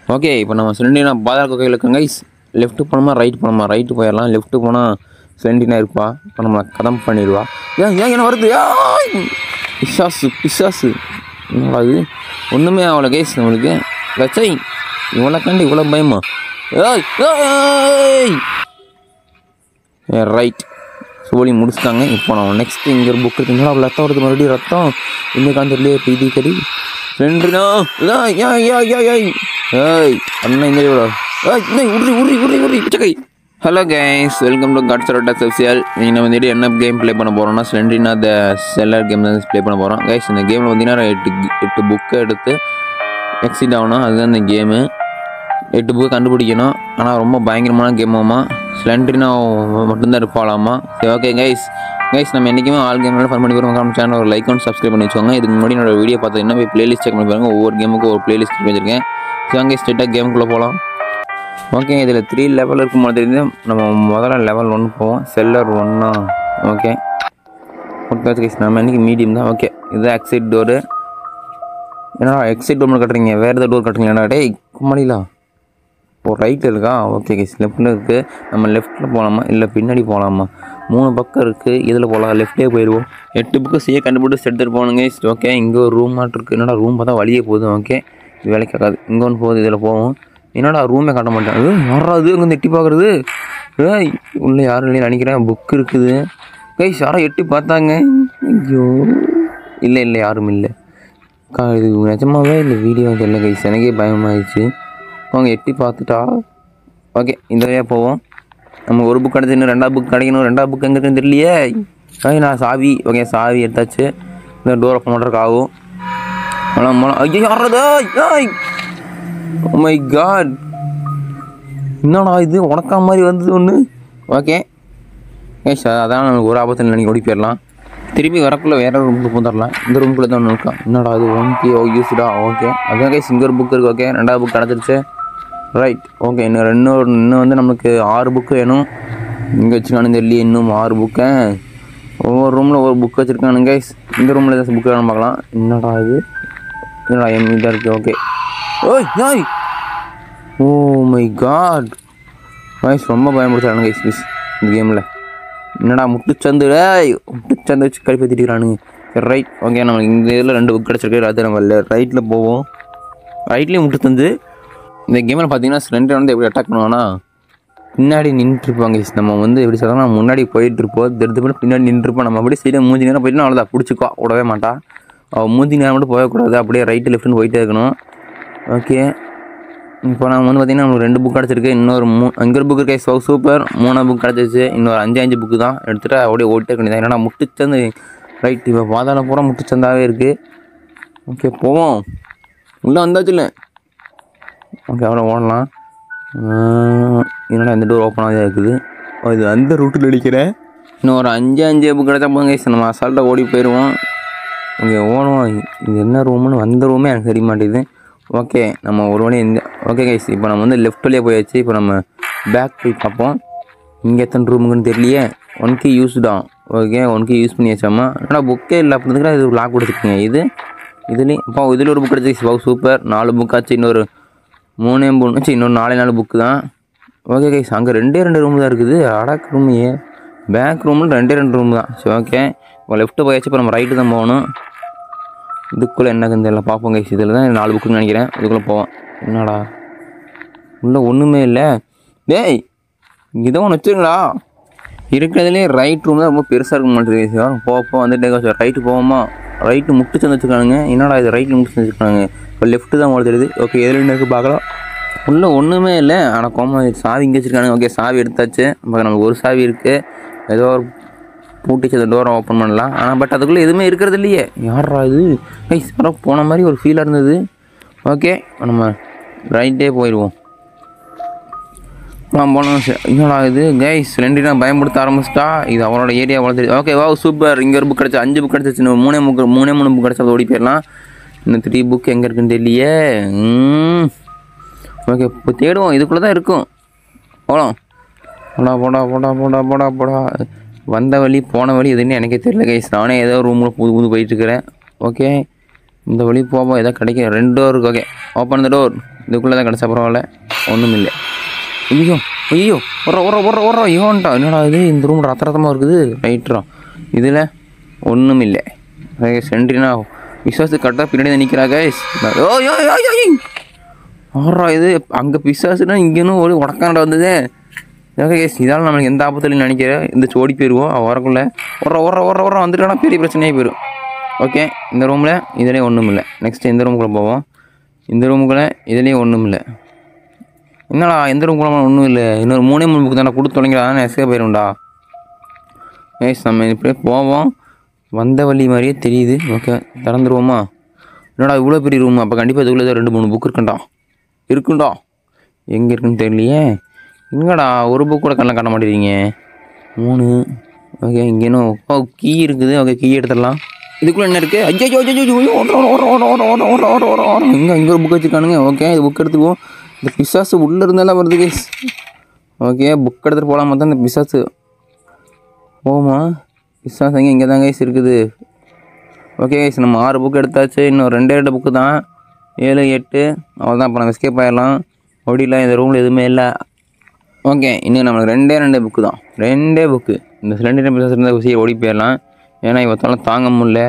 Okay இப்போ நம்ம சிலிண்டினா பாதாள கோகையில் இருக்கோங்க கைஸ் லெஃப்ட்டு போனோமா ரைட் போனோமா ரைட்டு போயிடலாம் லெஃப்ட்டு போனால் சிலிண்டினா இருப்பா இப்போ நம்மளை கதம் பண்ணிடுவா ஏன் ஏன் என்ன வருது ஏய்! பிசாசு பிசாசு என்னடா இது ஒன்றுமே அவ்வளோ கைஸ் நம்மளுக்கு லட்சை இவ்வளோ கண்டு இவ்வளோ பயமா ஏய் ஏய் ரைட் சோழி முடிச்சிட்டாங்க இப்போ நான் நெக்ஸ்ட் இங்கே ஒரு புக் இருக்குங்களா அவ்வளோ ரத்தம் வருது மறுபடியும் ரத்தம் எங்கே காந்திரலையே பீதி கடி ரெண்டுனா யா யா யா ஏய் ஏய் அண்ணன் இந்த இவ்வளோ ஏய் இல்லை உருறி உருறி உருறி உருறி பிச்சக்கை ஹலோ கைஸ் வெல்கம் டு காட் சரோட்டா சோசியல் நீங்கள் நம்ம வந்துட்டு என்ன கேம் ப்ளே பண்ண போகிறோம்னா ஸ்லெண்ட்ரினா த செல்லர் கேம் தான் ப்ளே பண்ண போகிறோம் கைஸ் இந்த கேமில் பார்த்தீங்கன்னா எட்டு எட்டு புக்கை எடுத்து எக்ஸிட் ஆகணும் அதுதான் இந்த கேமு எட்டு புக்கு கண்டுபிடிக்கணும் ஆனால் ரொம்ப பயங்கரமான கேமாமா ஸ்லெண்ட்ரினா மட்டும்தான் இருப்பாளாமா சரி ஓகே கைஸ் கைஸ் நம்ம என்றைக்குமே ஆல் கேம்னால ஃபன் பண்ணி போகிறோம் சேனல் ஒரு லைக் ஒன்று சப்ஸ்கிரைப் பண்ணி வச்சுக்கோங்க இதுக்கு முன்னாடி என்னோட வீடியோ பார்த்து என்ன போய் பிளேலிஸ்ட் செக் பண்ணி பாருங்க ஒவ்வொரு கேமுக்கும் ஒரு பிளேலிஸ்ட் வச்சுருக்கேன் ஸோ அங்கே ஸ்ட்ரெயிட்டாக கேமுக்குள்ளே போகலாம் ஓகே இதில் த்ரீ லெவல் இருக்கும் போது தெரியுது நம்ம முதல்ல லெவல் ஒன்று போவோம் செல்லர் ஒன்றா ஓகே ஓகே கைஸ் நம்ம இன்னைக்கு மீடியம் தான் ஓகே இதுதான் எக்ஸைட் டோரு என்னடா எக்ஸைட் டோர் கட்டுறீங்க வேறு ஏதாவது டோர் கட்டுறீங்களா டேய் கும்மாடிலா ஓ ரைட்டில் இருக்கா ஓகே கைஸ் லெஃப்ட்டில் இருக்குது நம்ம லெஃப்ட்டில் போகலாமா இல்லை பின்னாடி போகலாமா மூணு பக்கம் இருக்குது இதில் போகலாம் லெஃப்ட்டே போயிடுவோம் எட்டு புக்கு செய்ய கண்டுபிடிச்சி எடுத்துகிட்டு போகணுங்க ஓகே இங்கே ஒரு ரூம் மாட்டு இருக்குது என்னடா ரூம் பார்த்தா வழியே போகுது ஓகே இது வேலைக்கு ஆகாது இங்கே ஒன்று போகுது இதில் போவோம் என்னடா ரூமே காட்ட மாட்டேன் ஏய், யாரா அது இங்கே எட்டி பார்க்குறது ஏய் உள்ளே யாரும் இல்லைன்னு நினைக்கிறேன் புக் இருக்குது கைஸ் யாரோ எட்டி பார்த்தாங்க ஐயோ இல்லை இல்லை யாரும் இல்லை கா இது நிஜமாவே இல்லை வீடியோ தெரியல கைஸ் எனக்கே பயமாயிடுச்சு அவங்க எட்டி பார்த்துட்டா ஓகே இந்த வழியாக போவோம் நம்ம ஒரு புக் கிடச்சி இன்னும் ரெண்டாவது புக் கிடைக்கணும் ரெண்டாவது புக் எங்கே இருக்குன்னு தெரியலையே ஐய் நான் சாவி ஓகே சாவி எடுத்தாச்சு இந்த டோர் ஓப்பன் பண்ணுறதுக்கு ஆகும் மலம் மலம் ஐயோ யாரது ஐய் மை காட் என்னடா இது உனக்கா மாதிரி வந்தது ஒன்று ஓகே ஏய் சார் அதான் நமக்கு ஒரு ஆபத்தில் நினைக்க ஓடி போயிடலாம் திருப்பி வரக்குள்ளே வேற ரூமுக்கு போந்துடலாம் இந்த ரூமுக்குள்ளே தான் ஒன்று இருக்கான் என்னடா அது ஒன் கே ஓ யூஸ்டா ஓகே அதான் கை சிங்கர் புக் இருக்குது ஓகே ரெண்டாவது புக் கிடச்சிருச்சு ரைட் ஓகே இன்னும் ரெண்டு இன்னும் வந்து நமக்கு ஆறு புக்கு வேணும் இங்கே வச்சுக்கானு தெரியல இன்னும் ஆறு புக்கை ஒவ்வொரு ரூமில் ஒவ்வொரு புக் வச்சுருக்கானுங்க கைஸ் இந்த ரூமில் ஏதாச்சும் புக்கு வேணும் பார்க்கலாம் என்னடா இது என்னடா எம் இதாக இருக்குது ஓகே ஓய் ஓய் ஓ மை காட் வாய்ஸ் ரொம்ப பயன்படுத்துறானுங்க கைஸ் ப்ளீஸ் இந்த கேமில் என்னடா முட்டுச்சந்து டேய் முட்டுச்சந்து வச்சு கழிப்பத்திட்டுறானுங்க சரி ரைட் ஓகே நம்ம இந்த இதில் ரெண்டு புக் கிடச்சிருக்கு அது நம்ம ரைட்டில் போவோம் ரைட்லேயும் முட்டுச்சந்து இந்த கேமில் பார்த்தீங்கன்னா ஸ்ரெண்டை வந்து எப்படி அட்டாக் பண்ணுவான்னா பின்னாடி நின்றுருப்பாங்க நம்ம வந்து எப்படி சொல்லலாம் முன்னாடி போயிட்டு இருப்போம் திருத்து பண்ணி பின்னாடி நின்றுருப்போம் நம்ம அப்படியே சைடாக மூஞ்சி நேரம் போயிட்டு அவ்வளோதான் பிடிச்சிக்கோ விடவே மாட்டா அவள் மூஞ்சி நேரம் மட்டும் போகக்கூடாது அப்படியே ரைட்டு லெஃப்ட்னு போயிட்டே இருக்கணும் ஓகே இப்போ நம்ம வந்து பார்த்தீங்கன்னா நமக்கு ரெண்டு புக் கிடச்சிருக்கு இன்னொரு மூ அங்கே ஒரு புக் இருக்கே ஸோ சூப்பர் மூணாவது புக் கிடச்சிச்சு இன்னொரு அஞ்சு அஞ்சு புக்கு தான் எடுத்துகிட்டு அப்படியே ஓட்டே வேண்டியதான் என்னடா முட்டுச்சந்து ரைட் இப்போ பாதாள பூரா முட்டுச்சந்தாவே இருக்குது ஓகே போவோம் உள்ளே வந்தாச்சு இல்லை ஓகே அவ்வளோ ஓடலாம் ஆஹ், என்னடா இந்த டோர் ஓப்பன் ஆகி இருக்குது ஓ, இது அந்த ரூட்டில் அடிக்கிறேன் இன்னும் ஒரு அஞ்சு அஞ்சு புக் கிடச்சா போங்க guys. நம்ம அசால்ட்டாக ஓடி போயிடுவோம் இங்கே ஓடுவோம் இது என்ன ரூம்னு வந்த ரூமே எனக்கு தெரிய மாட்டேங்குது ஓகே நம்ம ஒரு வழி இந்த ஓகே கைஸ் இப்போ நம்ம வந்து லெஃப்ட் வழியாக போயாச்சு இப்போ நம்ம பேக் போய் பார்ப்போம் இங்கே எத்தனை ரூமுக்குன்னு தெரியலையே ஒன் கே யூஸ் தான் ஓகே ஒன் கே யூஸ் பண்ணி வச்சாமா ஆனால் புக்கே இல்லை அப்படிங்கிற இது லாக் கொடுத்துருக்கீங்க இது இதுலேயும் இப்போ இதில் ஒரு புக் கிடச்சி பா சூப்பர் நாலு புக் ஆச்சு இன்னொரு மூணே மூணு ச்சீ, இன்னொரு நாலே நாலு புக்கு தான் ஓகே கைஸ் அங்கே ரெண்டே ரெண்டு ரூம் தான் இருக்குது அடக் ரூம் ஏ பேக் ரூமில் ரெண்டே ரெண்டு ரூம் தான் சரி ஓகே இப்போ லெஃப்ட்டு போயாச்சு இப்போ நம்ம ரைட்டு தான் போகணும் இதுக்குள்ளே என்னக்குன்னு தெரியல பார்ப்போம் கைஸ் இதில் தான் நாலு புக்குன்னு நினைக்கிறேன் இதுக்குள்ளே போவோம் என்னடா உள்ளே ஒன்றுமே இல்லை டேய் இதை ஒன்று வச்சுருங்களா இருக்கிறதுலே ரைட் ரூம் தான் ரொம்ப பெருசாக இருக்க மாட்டேங்குது சார் போப்போ வந்துட்டு ரைட்டு போவோமா ரைட்டு முட்டு சேர்ந்து வச்சுருக்கானுங்க என்னடா இது ரைட்டில் முட்டு சேர்ந்து வச்சுருக்காங்க இப்போ லெஃப்ட்டு தான் ஓடுது ஓகே எதில் என்ன இருக்குது பார்க்கலாம் உள்ளே ஒன்றுமே இல்லை ஆனால் கோமா சாவி இங்கே வச்சுருக்கானுங்க ஓகே சாவி எடுத்தாச்சு இப்போ நமக்கு ஒரு சாவி இருக்குது ஏதோ ஒரு பூட்டிச்சு அந்த டோரை ஓப்பன் பண்ணலாம் ஆனால் பட் அதுக்குள்ளே எதுவுமே இருக்கிறது இல்லையே யாரா இது கைஸ் யாரோ போன மாதிரி ஒரு ஃபீலாக இருந்தது ஓகே நம்ம ரைட்டே போயிடுவோம் ஆ போனோம் சரி. என்னடா இது கைஸ் ரெண்டு நான் பயன்படுத்த ஆரம்பிச்சிட்டா இது அவரோட ஏரியா வளர்த்துட்டு ஓகே வா சூப்பர் இங்கே ஒரு புக் கிடச்சி அஞ்சு புக் கிடச்சிச்சு இன்னும் மூணே புக் மூணே மூணு புக் கிடச்சா ஓடி போயிடலாம் இன்னும் த்ரீ புக் எங்கே இருக்குன்னு தெரியலையே ஓகே இப்போ தேடுவோம் இதுக்குள்ளே தான் இருக்கும் போகலாம் போடா போடா போடா போடா போடா போடா வந்த வழி போன வழி எதுன்னு எனக்கே தெரியல கைஸ் நானே ஏதோ ரூமில் புது புது போயிட்டுருக்கிறேன் ஓகே இந்த வழி போவோம் ஏதோ கிடைக்கும் ரெண்டு டோர் இருக்கு ஓகே ஓப்பன் த டோர் இதுக்குள்ளே தான் கிடச்சா பரவாயில்ல ஒன்றும் இல்லை ஐயோ ஐயோ ஒரு ஒரு ஒரு ஒரு ஐயோன்ட்டா என்னடா இது இந்த ரூம் ரத்த ரத்தமாக இருக்குது ரைட்ரா இதில் ஒன்றும் இல்லை சென்ட்ரினா விசுவாசத்து கரெக்டாக பின்னாடி நிற்கிறா கைஸ் ஓ யோ யோ யோ ஆறா இது அங்கே பிசாசுனா இங்கேனும் ஒரு உடக்காண்ட வந்ததே ஏங்க கேஸ் இதால் நம்மளுக்கு எந்த ஆபத்துலையும் நினைக்கிறேன் இந்த ஓடி போயிடுவோம் அவன் வரக்குள்ள ஒர ஒர ஒர ஒர வந்துட்டானா பெரிய பிரச்சனையே போயிடும் ஓகே இந்த ரூமில் இதுலேயும் ஒன்றும் இல்லை நெக்ஸ்ட் இந்த ரூமுக்குள்ளே போவோம் இந்த ரூமுக்குள்ளே இதுலேயும் ஒன்றும் இல்லை என்னடா எந்த ரூமுக்குள்ள ஒன்றும் இல்லை இன்னொரு மூணே மூணு புக்கு தானே கொடுத்து தொடங்கிறான் எஸ்கே போயிடும்டா ஏஸ் நம்ம இப்படியே போவோம் வந்த வழி மாதிரியே தெரியுது ஓகே திறந்துருவோமா என்னடா இவ்வளோ பெரிய ரூம் அப்போ கண்டிப்பாக இதுக்குள்ளே ஏதோ ரெண்டு மூணு புக் இருக்குண்டா இருக்குண்டா எங்கே இருக்குன்னு தெரியலையே எங்கடா ஒரு புக் கூட கண்ணில் காட்ட மாட்டேறீங்க மூணு ஓகே இங்கேனும் ஓ கீ இருக்குது ஓகே கீ எடுத்துடலாம் இதுக்குள்ளே என்ன இருக்குது ஐயோ ஐயோ ஐயோ ஐயோ ஓட ஓட ஓட ஓட ஓட ஓட ஓட ஓட ஓட இங்கே இங்கே ஒரு புக் வச்சுருக்கானுங்க ஓகே இது புக் எடுத்துக்குவோம் இந்த பிசாசு உள்ளே இருந்தெல்லாம் வருது கேஸ் ஓகே புக் எடுத்துகிட்டு போகலாம் பார்த்தா இந்த பிசாசு போமா பிசாஸ் எங்கே இங்கே தான் கைஸ் இருக்குது ஓகே கைஸ் நம்ம ஆறு புக் எடுத்தாச்சு இன்னும் ரெண்டே ரெண்டு புக்கு தான் ஏழு எட்டு அவ்வளோதான் இப்போ நம்ம எஸ்கேப் ஆயிடலாம் ஓடிலாம் இந்த ரூமில் எதுவுமே இல்லை ஓகே இன்னும் நம்மளுக்கு ரெண்டே ரெண்டே புக்கு தான் ரெண்டே புக்கு இந்த ரெண்டே பிசாஸ் இருந்தால் ஊசியை ஓடி போயிடலாம் ஏன்னா இவத்தால தாங்க முடியல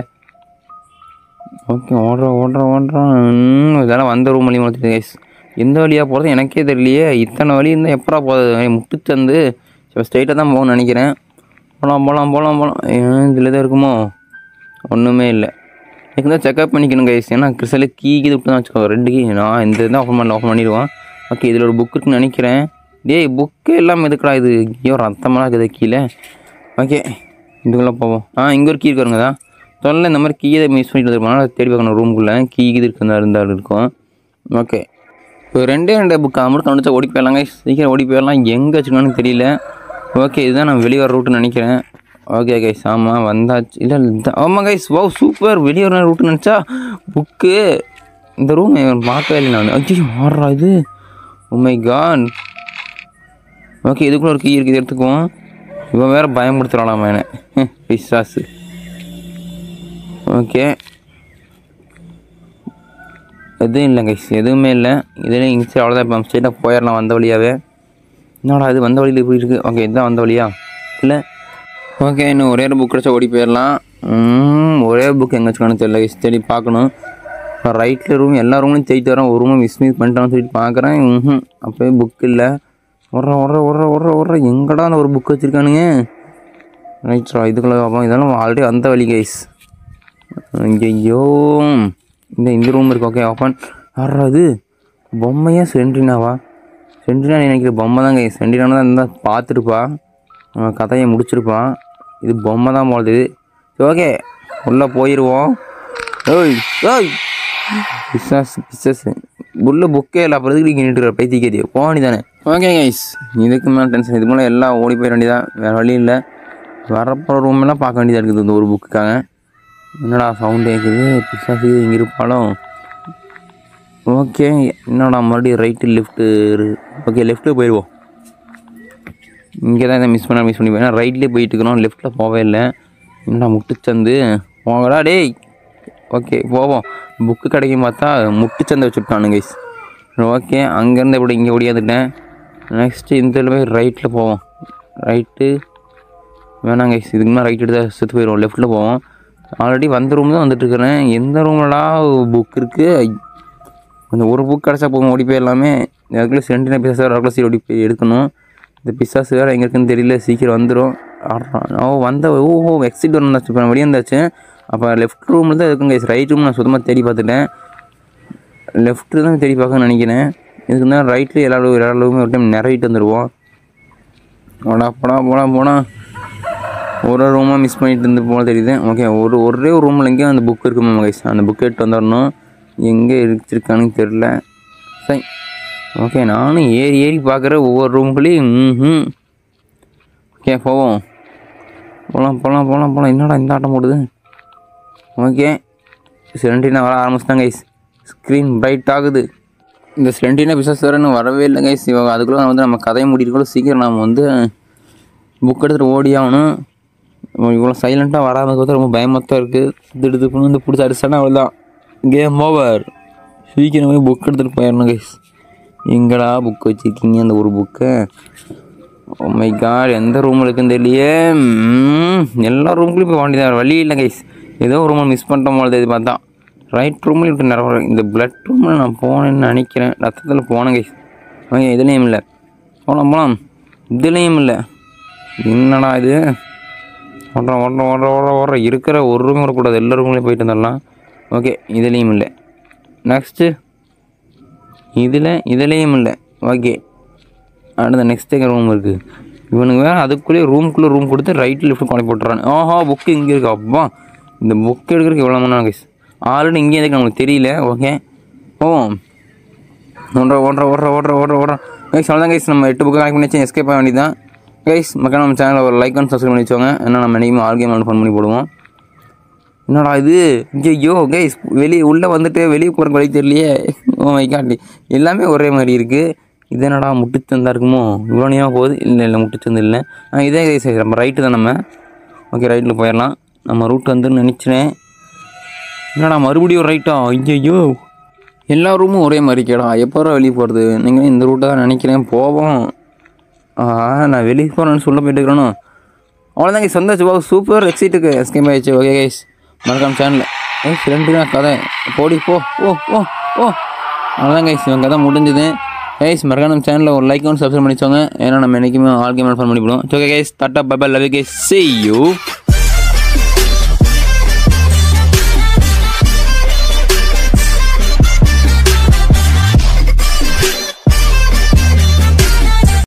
ஓகே ஓடுறோம் ஓடுறோம் ஓடுறோம் இன்னும் இதெல்லாம் வந்த ரூம் வழி முடிச்சுட்டு கைஸ் எந்த வழியாக போகிறது எனக்கே தெரியலையே இத்தனை வழி இருந்தால் எப்படா போகிறது முட்டுச்சந்து ஸ்ட்ரைட்டாக தான் போகணும்னு நினைக்கிறேன் போகலாம் போகலாம் போகலாம் போகலாம் ஏன் இதில் தான் இருக்குமோ ஒன்றுமே இல்லை எனக்கு தான் செக்அப் பண்ணிக்கணும் கைஸ் ஏன்னா கிறிஸ்டல கீ கீது விட்டு தான் வச்சுக்கோ ரெண்டு கீ நான் இந்த இதான் ஓப்பன் பண்ணல ஓப்பன் பண்ணிடுவான் ஓகே இதில் ஒரு புக் இருக்குன்னு நினைக்கிறேன் டேய் புக்கு எல்லாம் எதுக்குடா இது ஐயோ ரத்தமெல்லாம் இருக்குது கீழே ஓகே இதுக்குள்ளே போவோம் ஆ இங்கே ஒரு கீ இருக்காருங்க தான் தொல்லை இந்த மாதிரி கீயை மிஸ் பண்ணிட்டு வந்துருப்பாங்க தேடி பார்க்கணும் ரூமுக்குள்ளே கீ கீது இருக்குதா இருந்தாலும் இருக்கும் ஓகே இப்போ ரெண்டே ரெண்டே புக் அது மட்டும் கண்டுச்சா ஓடி போயிடலாங்க சீக்கிரம் ஓடி போயிடலாம் எங்கே வச்சுக்கணும்னு தெரியல ஓகே இதுதான் நான் வெளியே வர ரூட்டுன்னு நினைக்கிறேன் ஓகே கைஸ் ஆமாம் வந்தாச்சு இல்லை இல்லை ஆமாம் கைஸ் வா சூப்பர் வெளியே வர ரூட்டு நினச்சா புக்கு இந்த ரூம் பார்க்கவே இல்லை நான் ஐயோ மாறுறா இது உமை கான் ஓகே இதுக்குள்ள ஒரு கீ இருக்குது எடுத்துக்குவோம் இவன் வேறு பயன்படுத்துகிறான் என்ன பிசாசு ஓகே எதுவும் இல்லை கைஸ் எதுவுமே இல்லை இதுலேயும் இன்ஸ்டா அவ்வளோதான் இப்போ ஸ்ட்ரெயிட்டாக போயிடலாம் வந்த வழியாகவே என்னடா இது வந்த வழியில் இப்படி இருக்குது ஓகே இதுதான் வந்த வழியா இல்லை ஓகே இன்னும் ஒரே ஒரு புக் கிடச்சா ஓடி போயிடலாம் ம், ஒரே புக் எங்கே வச்சுக்கணும் தெரியல guys. தேடி பார்க்கணும் ரைட்டில் ரூம் எல்லா ரூம்லையும் தேடிட்டு வரேன் ஒரு ரூம் மிஸ் மிஸ் பண்ணிட்டான்னு சொல்லிட்டு பார்க்குறேன் ம் அப்போயே புக் இல்லை ஒர்ற ஒர்ற ஒர்ற ஒர்ற ஒர்ற எங்கடா அந்த ஒரு புக் வச்சுருக்கானுங்க ரைட்ரா இதுக்குள்ள பார்ப்போம் இதெல்லாம் ஆல்ரெடி அந்த வழி கைஸ் ஐயோ இந்த இந்த ரூம் இருக்கு ஓகே ஓப்பன் ஆடுறது பொம்மையா சென்ட்ரினாவா சென்ட்ரினா நினைக்கிற பொம்மை தான் கைஸ் சென்ட்ரினா தான் இருந்தால் பார்த்துருப்பா அவன் கதையை முடிச்சிருப்பான் இது பொம்மை தான் போகுது ஓகே உள்ளே போயிடுவோம் ஓய் ஓய் பிசாஸ் பிசாஸ் உள்ள புக்கே இல்லை அப்புறம் எதுக்கு நின்றுட்டு இருக்கிற பைத்தியக்காரி போனி தானே ஓகே கைஸ் இதுக்கு மேலே டென்ஷன் இது மேலே எல்லாம் ஓடி போயிட வேண்டியதான் வேறு வழி இல்லை வரப்போகிற ரூம் எல்லாம் பார்க்க வேண்டியதாக இருக்குது இந்த ஒரு புக்குக்காக என்னடா சவுண்டு கேட்குது பிசாசு இங்கே இருப்பாலும் ஓகே என்னடா மறுபடியும் ரைட்டு லெஃப்ட்டு ஓகே லெஃப்ட்டில் போயிடுவோம் இங்கே தான் இதை மிஸ் பண்ண மிஸ் பண்ணி போய் ரைட்லேயே போயிட்டு இருக்கிறோம் லெஃப்ட்டில் போவே இல்லை என்னடா முட்டுச்சந்து போங்கடா டேய் ஓகே போவோம் புக்கு கிடைக்கும் பார்த்தா முட்டுச்சந்தை வச்சுருக்கானு கைஸ் ஓகே அங்கேருந்து எப்படி இங்கே ஓடியாந்துட்டேன் நெக்ஸ்ட்டு இந்த இடத்துல போய் ரைட்டில் போவோம் ரைட்டு வேணாம் கைஸ் இதுக்கு மேலே ரைட் எடுத்தால் செத்து போயிடுவோம் லெஃப்ட்டில் போவோம் ஆல்ரெடி வந்த ரூம் தான் வந்துட்டு இருக்கிறேன் எந்த ரூம்லடா புக் இருக்குது அந்த ஒரு புக் கிடச்சா போகும் ஓடி போயிடலாமே அதுக்குள்ளே சென்டினா பிசாஸ் வேறு அதுக்குள்ளே சீர் ஓடி போய் எடுக்கணும் இந்த பிசாஸ் வேறு எங்கே இருக்குன்னு தெரியல சீக்கிரம் வந்துடும் ஓ வந்த ஓ ஓ எக்ஸிட் வந்தாச்சு இப்போ வெளியே வந்தாச்சு அப்போ லெஃப்ட் ரூமில் தான் இருக்குங்க ரைட் ரூம் நான் சுத்தமாக தேடி பார்த்துட்டேன் லெஃப்ட்டு தான் தேடி பார்க்க நினைக்கிறேன் இதுக்கு தான் ரைட்டில் எல்லா ரூ- எல்லா ரூமும் ஒரு டைம் நிறையிட்டு வந்துடுவோம் போடா போடா போடா போடா ஒரு ரூமாக மிஸ் பண்ணிட்டு இருந்து போல தெரியுது ஓகே ஒரு ஒரே ஒரு ரூமில் எங்கேயும் அந்த புக் இருக்குமா கைஸ் அந்த புக் எடுத்து வந்துடணும் எங்கே வச்சிருக்கானுன்னு தெரில சரி ஓகே நானும் ஏறி ஏறி பார்க்குற ஒவ்வொரு ரூம்குள்ளேயும் ம் ஓகே போவோம் போகலாம் போகலாம் போகலாம் போகலாம் என்னடா இந்த ஆட்டம் போடுது ஓகே செவன்டீனா வர ஆரம்பிச்சிட்டாங்க கைஸ் ஸ்க்ரீன் பிரைட் ஆகுது இந்த செவன்டீனா பிசாஸ் வேறு இன்னும் வரவே இல்லை கைஸ் இவங்க அதுக்குள்ளே வந்து நம்ம கதையை முடிக்கிறக்குள்ள சீக்கிரம் நாம் வந்து புக் எடுத்துகிட்டு ஓடி ஆகணும் இவ்வளோ சைலண்ட்டாக வராமல் பார்த்தா ரொம்ப பயமாக தான் இருக்குது திடுத்து வந்து பிடிச்சி அடிச்சானா அவ்வளோதான் கேம் ஓவர் சீக்கிரமே புக் எடுத்துகிட்டு போயிடணும் கைஸ் எங்கடா புக் வச்சுருக்கீங்க அந்த ஒரு புக்கை மை காட் எந்த ரூமில் இருக்குன்னு தெரியலையே ம், எல்லா ரூம்குள்ளேயும் போய் வேண்டியதான் வழி இல்லை கைஸ் ஏதோ ஒரு ரூமில் மிஸ் பண்ணிட்ட போல இது பார்த்தா ரைட் ரூமில் இப்படி நிறைய இந்த பிளட் ரூமில் நான் போனேன்னு நினைக்கிறேன் ரத்தத்தில் போனேன் கைஸ் ஓகே இதுலேயும் இல்லை போகலாம் போகலாம் இதுலேயும் இல்லை என்னடா இது ஓடுறோம் ஓடுறோம் ஓடுற ஓடுற ஓடுற இருக்கிற ஒரு ரூம் வரக்கூடாது எல்லா ரூம்லேயும் போயிட்டு வந்துடலாம் ஓகே இதுலேயும் இல்லை நெக்ஸ்ட்டு இதில் இதுலேயும் இல்லை ஓகே அடுத்த நெக்ஸ்ட் எங்கே ரூம் இருக்குது இவனுக்கு வேறு அதுக்குள்ளேயே ரூம்குள்ளே ரூம் கொடுத்து ரைட்டில் லெஃப்ட் கொலை போட்டுறான் ஆஹா புக்கு இங்கே இருக்கு அப்பா இந்த புக் எடுக்கிறதுக்கு எவ்வளோ மணி கைஸ் ஆல்ரெடி இங்கே எதுக்கு நம்மளுக்கு தெரியல ஓகே ஓ ஒன்றரை ஓடுற ஓடுற ஓடுற ஓடுற ஓடுற கைஸ் அவ்வளோதான் கைஸ் நம்ம எட்டு புக்கு கனெக்ட் பண்ணி வச்சு எஸ்கேப் ஆக வேண்டியதான் கைஸ் மக்கள் நம்ம சேனலில் ஒரு லைக் அண்ட் சப்ஸ்கிரைப் பண்ணி வச்சோங்க ஏன்னா நம்ம என்றைக்குமே ஆல் கேம் ஃபன் பண்ணி போடுவோம் என்னடா இது ஐயோ கைஸ் வெளியே உள்ளே வந்துட்டு வெளியே போகிற வழி தெரியலையே ஓ மை காட் எல்லாமே ஒரே மாதிரி இருக்குது இது என்னடா முட்டுச்சந்தா இருக்குமோ இவ்வளோ நேரம் போகுது இல்லை இல்லை முட்டுச்சந்து இல்லை ஆ இதே கைஸ் நம்ம ரைட்டு தான் நம்ம ஓகே ரைட்டில் போயிடலாம் நம்ம ரூட் வந்துன்னு நினச்சினேன் என்னடா மறுபடியும் ரைட்டா ஐயோ எல்லா ரூமும் ஒரே மாதிரி கேடா எப்போ வெளியே போகிறது நீங்கள் இந்த ரூட்டை தான் நினைக்கிறேன் போவோம் ஆ நான் வெளியே போகிறேன்னு சொல்ல போயிட்டு இருக்கிறேனோ அவ்வளோதான் கைஸ் வந்தாச்சு ஓ சூப்பர் எக்ஸைட்டுக்கு எஸ்கேம் ஆயிடுச்சு ஓகே கைஸ் மறக்காம சேனலில் ஏய் ஃப்ரெண்டு தான் கதை போடி போ ஓ ஓ ஓ அவ்வளோதான் கைஸ் இவன் கதை முடிஞ்சுது கைஸ் மறக்காம சேனலில் ஒரு லைக் ஒன்று சப்ஸ்கிரைப் பண்ணிச்சோங்க ஏன்னா நம்ம என்றைக்குமே ஆல் கேம் ஃபன் பண்ணி போடுவோம் ஓகே கைஸ் டாட்டா bye bye love guys see you